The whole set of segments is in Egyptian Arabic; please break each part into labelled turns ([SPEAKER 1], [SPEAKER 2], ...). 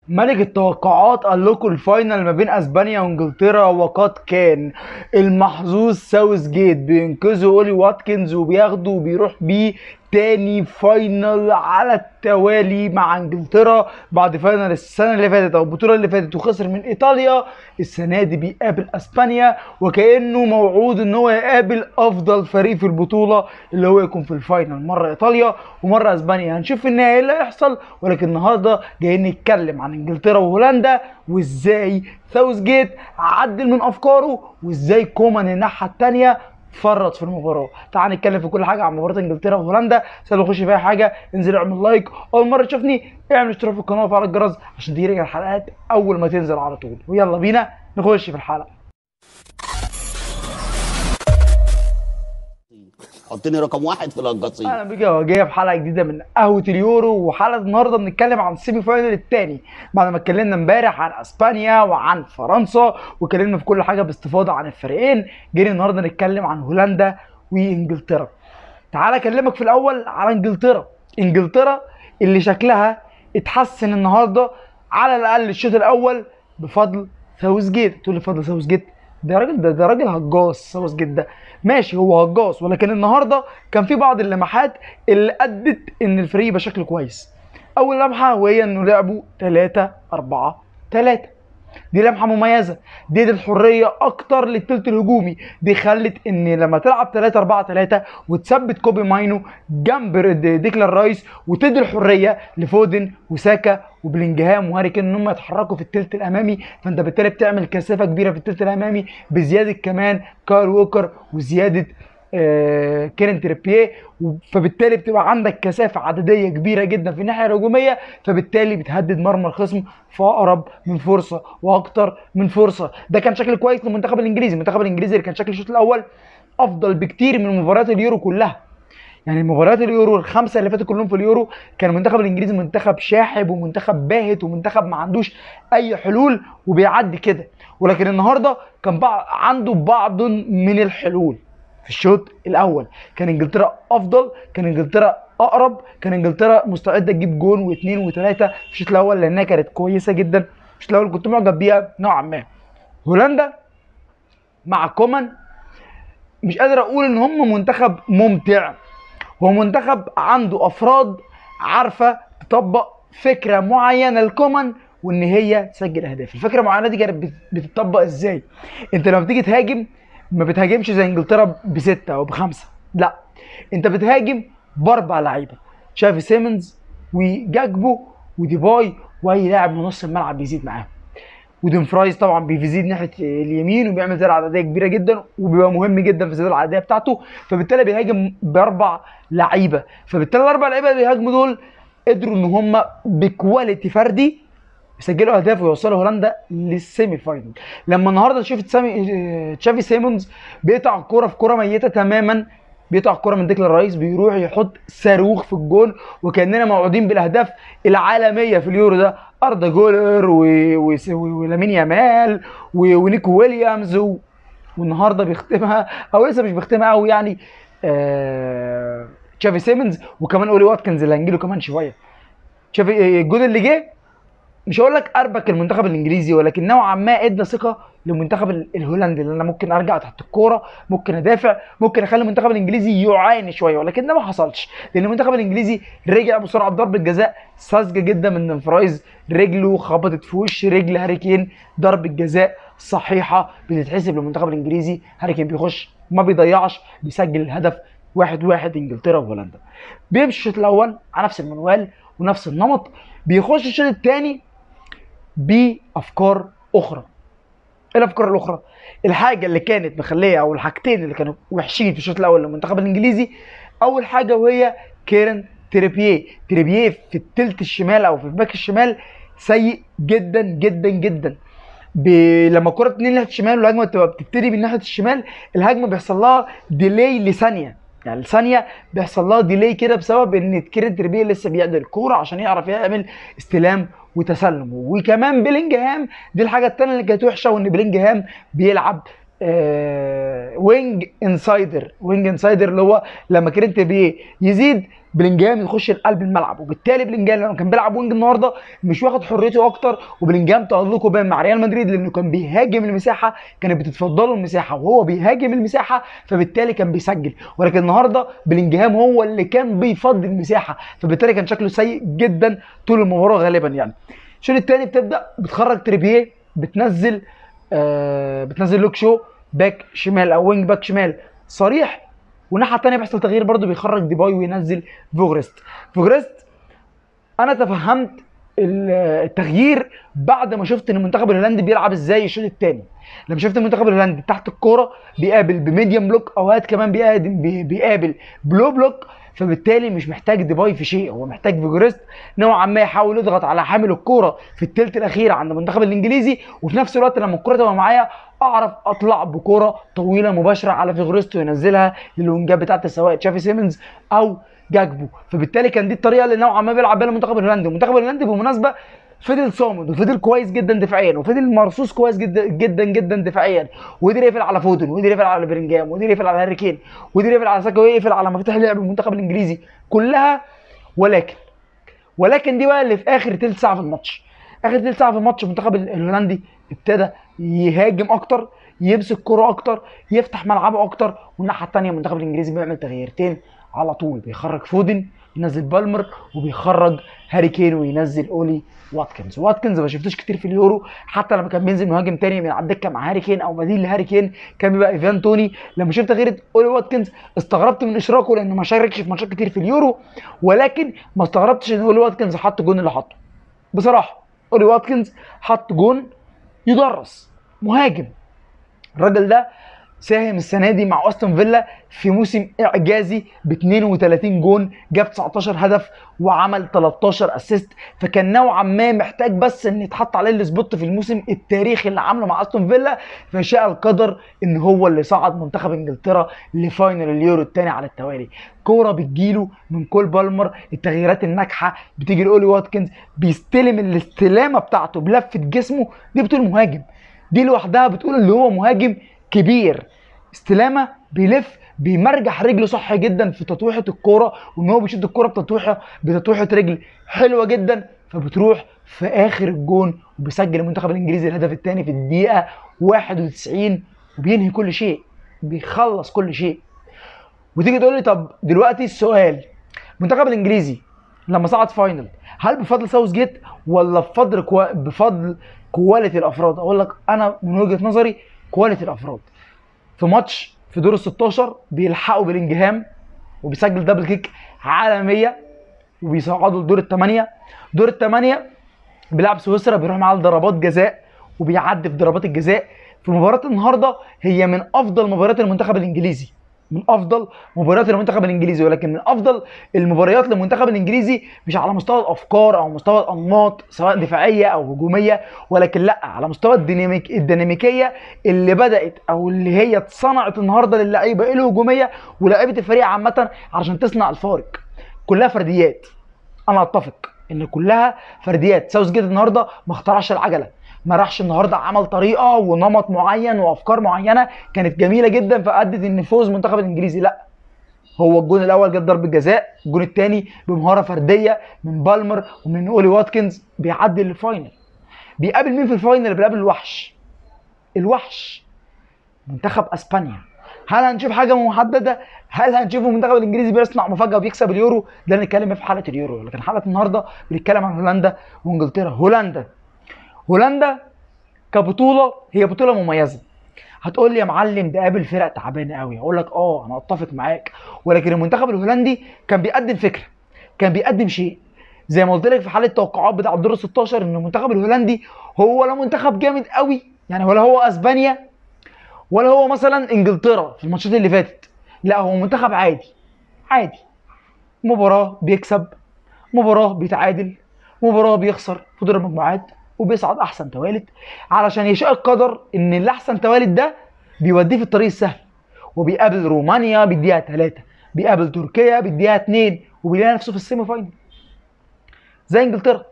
[SPEAKER 1] ملك التوقعات قال لكم الفاينل ما بين اسبانيا وانجلترا وقد كان المحظوظ ساوث جيت بينقذوا اولي واتكنز وبياخدوا وبيروح بيه تاني فاينل على التوالي مع انجلترا بعد فاينل السنه اللي فاتت او البطوله اللي فاتت وخسر من ايطاليا السنه دي بيقابل اسبانيا وكانه موعود ان هو يقابل افضل فريق في البطوله اللي هو يكون في الفاينل مره ايطاليا ومره اسبانيا هنشوف في النهايه ايه اللي هيحصل ولكن النهارده جايين نتكلم عن انجلترا وهولندا وازاي ساوث جيت عدل من افكاره وازاي كومان الناحيه الثانيه فرط في المباراه تعال نتكلم في كل حاجه عن مباراه انجلترا وهولندا سهل نخش في اي حاجه انزل اعمل لايك اول مره تشوفني اعمل اشتراك في القناه وفعل الجرس عشان تجيلك الحلقات اول ما تنزل على طول ويلا بينا نخش في الحلقه
[SPEAKER 2] حطني رقم واحد في القصيم
[SPEAKER 1] اهلا بيك يا جايه في حلقه جديده من قهوه اليورو وحلقه النهارده بنتكلم عن السيمي فاينل الثاني بعد ما اتكلمنا امبارح عن اسبانيا وعن فرنسا واتكلمنا في كل حاجه باستفاضه عن الفريقين جينا النهارده نتكلم عن هولندا وانجلترا تعال اكلمك في الاول على انجلترا انجلترا اللي شكلها اتحسن النهارده على الاقل الشوط الاول بفضل ساوث جيت تقول لي بفضل ساوث جيت ده راجل ده, ده راجل هجاص ساوث جيت ده ماشي هو هجاص ولكن النهارده كان في بعض اللمحات اللي ادت ان الفريق يبقى شكله كويس اول لمحه وهي انه لعبوا 3 4 3 دي لمحه مميزه دي, دي الحريه اكتر للثلث الهجومي دي خلت ان لما تلعب 3 4 3 وتثبت كوبي ماينو جنب ديكلان رايس وتدي الحريه لفودن وساكا وبلينجهام وهاري كين ان هم يتحركوا في الثلث الامامي فانت بالتالي بتعمل كثافه كبيره في الثلث الامامي بزياده كمان كايل ووكر وزياده آه كيرن تريبيه فبالتالي بتبقى عندك كثافه عدديه كبيره جدا في الناحيه الهجوميه فبالتالي بتهدد مرمى الخصم في اقرب من فرصه واكتر من فرصه ده كان شكل كويس للمنتخب الانجليزي المنتخب الانجليزي اللي كان شكل الشوط الاول افضل بكتير من مباريات اليورو كلها يعني مباريات اليورو الخمسه اللي فاتوا كلهم في اليورو كان المنتخب الانجليزي منتخب شاحب ومنتخب باهت ومنتخب ما عندوش اي حلول وبيعدي كده ولكن النهارده كان بقى عنده بعض من الحلول في الشوط الاول كان انجلترا افضل كان انجلترا اقرب كان انجلترا مستعده تجيب جون واثنين وثلاثه في الشوط الاول لانها كانت كويسه جدا الشوط الاول كنت معجب بيها نوعا ما هولندا مع كومان مش قادر اقول ان هم منتخب ممتع هو منتخب عنده افراد عارفه تطبق فكره معينه لكومان وان هي تسجل اهداف الفكره المعينه دي كانت بتطبق ازاي انت لما بتيجي تهاجم ما بتهاجمش زي انجلترا بسته او بخمسه لا انت بتهاجم باربع لعيبه تشافي سيمنز وجاكبو وديباي واي لاعب من نص الملعب بيزيد معاهم وديم فرايز طبعا بيزيد ناحيه اليمين وبيعمل زياده عدديه كبيره جدا وبيبقى مهم جدا في الزياده العدديه بتاعته فبالتالي بيهاجم باربع لعيبه فبالتالي الاربع لعيبه اللي بيهاجموا دول قدروا ان هم بكواليتي فردي يسجلوا اهداف ويوصلوا هولندا للسيمي فاينل لما النهارده شفت سامي تشافي سيمونز بيقطع الكوره في كوره ميته تماما بيقطع الكوره من ديكلان رايس بيروح يحط صاروخ في الجون وكاننا موعودين بالاهداف العالميه في اليورو ده اردا جولر ولامين يامال ونيكو ويليامز و... والنهارده بيختمها او لسه مش بيختمها قوي يعني آه... تشافي سيمنز وكمان اولي واتكنز اللي هنجيله كمان شويه تشافي الجون اللي جه مش هقول لك اربك المنتخب الانجليزي ولكن نوعا ما ادى ثقه للمنتخب الهولندي اللي انا ممكن ارجع تحت الكوره ممكن ادافع ممكن اخلي المنتخب الانجليزي يعاني شويه ولكن ده ما حصلش لان المنتخب الانجليزي رجع بسرعه بضربه جزاء ساذجه جدا من فرايز رجله خبطت في وش رجل هاري كين ضربه جزاء صحيحه بتتحسب للمنتخب الانجليزي هاري كين بيخش ما بيضيعش بيسجل الهدف واحد واحد انجلترا وهولندا بيمشي الشوط الاول على نفس المنوال ونفس النمط بيخش الشوط الثاني بافكار اخرى ايه الافكار الاخرى الحاجه اللي كانت مخليه او الحاجتين اللي كانوا وحشين في الشوط الاول للمنتخب الانجليزي اول حاجه وهي كيرن تريبيه تريبيه في التلت الشمال او في الباك الشمال سيء جدا جدا جدا ب... لما الكره بتنقل ناحيه الشمال والهجمه بتبقى بتبتدي من ناحيه الشمال الهجمه بيحصل لها ديلي لثانيه يعني ثانيه بيحصل لها ديلي كده بسبب ان كيرن تريبيه لسه بيعدل الكوره عشان يعرف يعمل استلام وتسلم وكمان بلينجهام دي الحاجه الثانيه اللي كانت وحشه وان بلينجهام بيلعب آه وينج انسايدر وينج انسايدر اللي هو لما كريم تريبيه يزيد بلينجهام يخش لقلب الملعب وبالتالي بلينجهام لما كان بيلعب وينج النهارده مش واخد حريته اكتر وبلينجهام تالقه باين مع ريال مدريد لانه كان بيهاجم المساحه كانت بتتفضله المساحه وهو بيهاجم المساحه فبالتالي كان بيسجل ولكن النهارده بلينجهام هو اللي كان بيفضي المساحه فبالتالي كان شكله سيء جدا طول المباراه غالبا يعني الشوط الثاني بتبدا بتخرج تريبيه بتنزل آه بتنزل لوك شو باك شمال او وينج باك شمال صريح والناحيه الثانيه بيحصل تغيير برده بيخرج ديباي وينزل فوجريست فوجريست انا تفهمت ال- التغيير بعد ما شفت ان المنتخب الهولندي بيلعب ازاي الشوط الثاني لما شفت المنتخب الهولندي تحت الكوره بيقابل بميديم بلوك اوقات كمان بيقابل بي- بيقابل بلو بلوك فبالتالي مش محتاج ديباي في شيء هو محتاج فيجوريست نوعا ما يحاول يضغط على حامل الكوره في الثلث الاخير عند المنتخب الانجليزي وفي نفس الوقت لما الكوره تبقى معايا اعرف اطلع بكوره طويله مباشره على فيجوريست وينزلها للونجات بتاعت سواء تشافي سيمنز او جاكبو فبالتالي كان دي الطريقه اللي نوعا ما بيلعب بيها المنتخب الهولندي المنتخب الهولندي بالمناسبه فضل صامد وفضل كويس جدا دفاعيا وفضل مرصوص كويس جدا جدا جدا دفاعيا وقدر يقفل على فودن وقدر يقفل على بيرنجهام وقدر يقفل على هاري كين وقدر يقفل على ساكا ويقفل على مفاتيح لعب المنتخب الانجليزي كلها ولكن ولكن دي بقى اللي في اخر تلت ساعه في الماتش اخر تلت ساعه في الماتش المنتخب الهولندي ابتدى يهاجم اكتر يمسك كرة اكتر يفتح ملعبه اكتر والناحيه الثانيه المنتخب الانجليزي بيعمل تغييرتين على طول بيخرج فودن ينزل بالمر وبيخرج هاري كين وينزل اولي واتكنز واتكنز ما شفتوش كتير في اليورو حتى لما كان بينزل مهاجم تاني من على الدكه مع هاري كين او بديل لهاري كين كان بيبقى ايفان توني لما شفت تغيير اولي واتكنز استغربت من اشراكه لانه ما شاركش في ماتشات كتير في اليورو ولكن ما استغربتش ان اولي واتكنز حط الجون اللي حطه بصراحه اولي واتكنز حط جون يدرس مهاجم الراجل ده ساهم السنه دي مع استون فيلا في موسم اعجازي ب 32 جون جاب 19 هدف وعمل 13 اسيست فكان نوعا ما محتاج بس ان يتحط عليه السبوت في الموسم التاريخي اللي عامله مع استون فيلا فشاء القدر ان هو اللي صعد منتخب انجلترا لفاينل اليورو الثاني على التوالي كوره بتجيله من كول بالمر التغييرات الناجحه بتيجي لاولي واتكنز بيستلم الاستلامه بتاعته بلفه جسمه دي بتقول مهاجم دي لوحدها بتقول اللي هو مهاجم كبير استلامه بيلف بيمرجح رجله صح جدا في تطويحه الكوره وان هو بيشد الكوره بتطويحه بتطويحه رجل حلوه جدا فبتروح في اخر الجون وبيسجل المنتخب الانجليزي الهدف الثاني في الدقيقه 91 وبينهي كل شيء بيخلص كل شيء وتيجي تقول لي طب دلوقتي السؤال المنتخب الانجليزي لما صعد فاينل هل بفضل ساوث جيت ولا بفضل كوا... بفضل كواليتي الافراد اقول لك انا من وجهه نظري كواليتي الافراد في ماتش في دور ال 16 بيلحقوا بلينجهام وبيسجل دبل كيك عالميه وبيصعدوا لدور الثمانيه دور الثمانيه بيلعب سويسرا بيروح معاه لضربات جزاء وبيعدي في ضربات الجزاء في مباراه النهارده هي من افضل مباريات المنتخب الانجليزي من افضل مباريات المنتخب الانجليزي ولكن من افضل المباريات للمنتخب الانجليزي مش على مستوى الافكار او مستوى الانماط سواء دفاعيه او هجوميه ولكن لا على مستوى الديناميك الديناميكيه اللي بدات او اللي هي اتصنعت النهارده للعيبه الهجوميه ولاعيبه الفريق عامه علشان تصنع الفارق كلها فرديات انا اتفق ان كلها فرديات ساوث جيت النهارده ما اخترعش العجله ما راحش النهارده عمل طريقه ونمط معين وافكار معينه كانت جميله جدا فادت ان فوز المنتخب الانجليزي لا هو الجون الاول جاب ضربه جزاء الجون الثاني بمهاره فرديه من بالمر ومن اولي واتكنز بيعدي للفاينل بيقابل مين في الفاينل بيقابل الوحش الوحش منتخب اسبانيا هل هنشوف حاجه محدده هل هنشوف المنتخب الانجليزي بيصنع مفاجاه وبيكسب اليورو ده اللي نتكلم في حلقه اليورو لكن حلقه النهارده بنتكلم عن هولندا وانجلترا هولندا هولندا كبطوله هي بطوله مميزه هتقول لي يا معلم ده قابل فرق تعبانه قوي اقول لك اه انا اتفق معاك ولكن المنتخب الهولندي كان بيقدم فكره كان بيقدم شيء زي ما قلت لك في حاله التوقعات بتاع الدور 16 ان المنتخب الهولندي هو لا منتخب جامد قوي يعني ولا هو اسبانيا ولا هو مثلا انجلترا في الماتشات اللي فاتت لا هو منتخب عادي عادي مباراه بيكسب مباراه بيتعادل مباراه بيخسر في دور المجموعات وبيصعد احسن توالد علشان يشاء القدر ان الاحسن توالد ده بيوديه في الطريق السهل وبيقابل رومانيا بيديها ثلاثة بيقابل تركيا بيديها اثنين وبيلاقي نفسه في السيمي فاينل زي انجلترا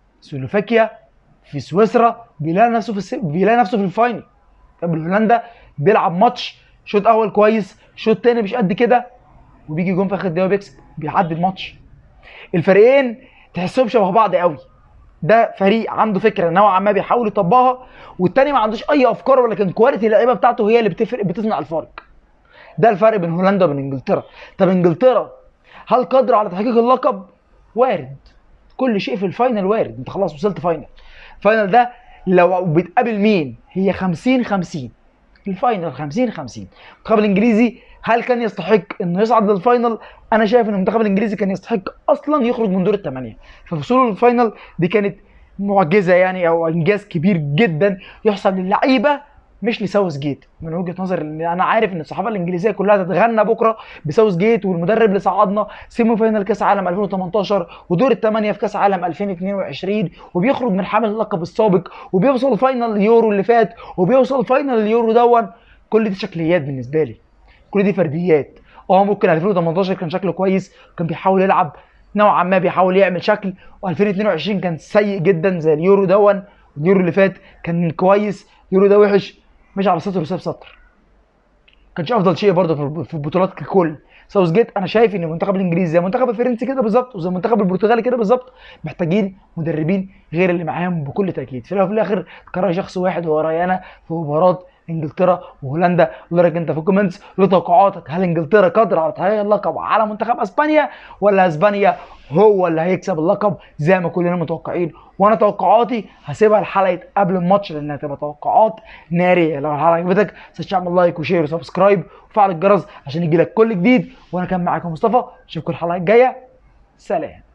[SPEAKER 1] سلوفاكيا في سويسرا بيلاقي نفسه في السي... بيلاقي نفسه في الفاينل قبل هولندا بيلعب ماتش شوط اول كويس شوط تاني مش قد كده وبيجي جون في اخر دقيقه وبيكسب بيعدي الماتش الفريقين تحسهم شبه بعض قوي ده فريق عنده فكره نوعا ما بيحاول يطبقها والتاني ما عندوش اي افكار ولكن كواليتي اللعيبه بتاعته هي اللي بتفرق بتصنع الفارق ده الفرق بين هولندا وبين انجلترا طب انجلترا هل قادره على تحقيق اللقب وارد كل شيء في الفاينل وارد انت خلاص وصلت فاينل الفاينل ده لو بتقابل مين هي 50 50 الفاينل 50 50 المنتخب الانجليزي هل كان يستحق انه يصعد للفاينل انا شايف ان المنتخب الانجليزي كان يستحق اصلا يخرج من دور الثمانيه فوصوله للفاينل دي كانت معجزه يعني او انجاز كبير جدا يحسب للعيبه مش لساوث جيت من وجهه نظري ان انا عارف ان الصحافه الانجليزيه كلها تتغنى بكره بساوث جيت والمدرب اللي صعدنا سيمي فاينال كاس عالم 2018 ودور الثمانيه في كاس عالم 2022 وبيخرج من حامل اللقب السابق وبيوصل فاينل اليورو اللي فات وبيوصل فاينل اليورو دون كل دي شكليات بالنسبه لي كل دي فرديات اه ممكن 2018 كان شكله كويس كان بيحاول يلعب نوعا ما بيحاول يعمل شكل و2022 كان سيء جدا زي اليورو دون اليورو اللي فات كان كويس اليورو ده وحش مش على سطر وساب سطر كانش افضل شيء برضه في- في البطولات ككل ساوث جيت انا شايف ان المنتخب الانجليزي زي المنتخب الفرنسي كده بالظبط وزي المنتخب البرتغالي كده بالظبط محتاجين مدربين غير اللي معاهم بكل تاكيد في الاول وفي الاخر قرار شخص واحد هو رايي انا في مباراه انجلترا وهولندا قول لك انت في الكومنتس لتوقعاتك هل انجلترا قادره على تحقيق اللقب على منتخب اسبانيا ولا اسبانيا هو اللي هيكسب اللقب زي ما كلنا متوقعين وانا توقعاتي هسيبها لحلقه قبل الماتش لانها هتبقى توقعات ناريه لو الحلقه عجبتك تعمل لايك وشير وسبسكرايب وفعل الجرس عشان يجيلك كل جديد وانا كان معاكم مصطفى اشوفكم الحلقه الجايه سلام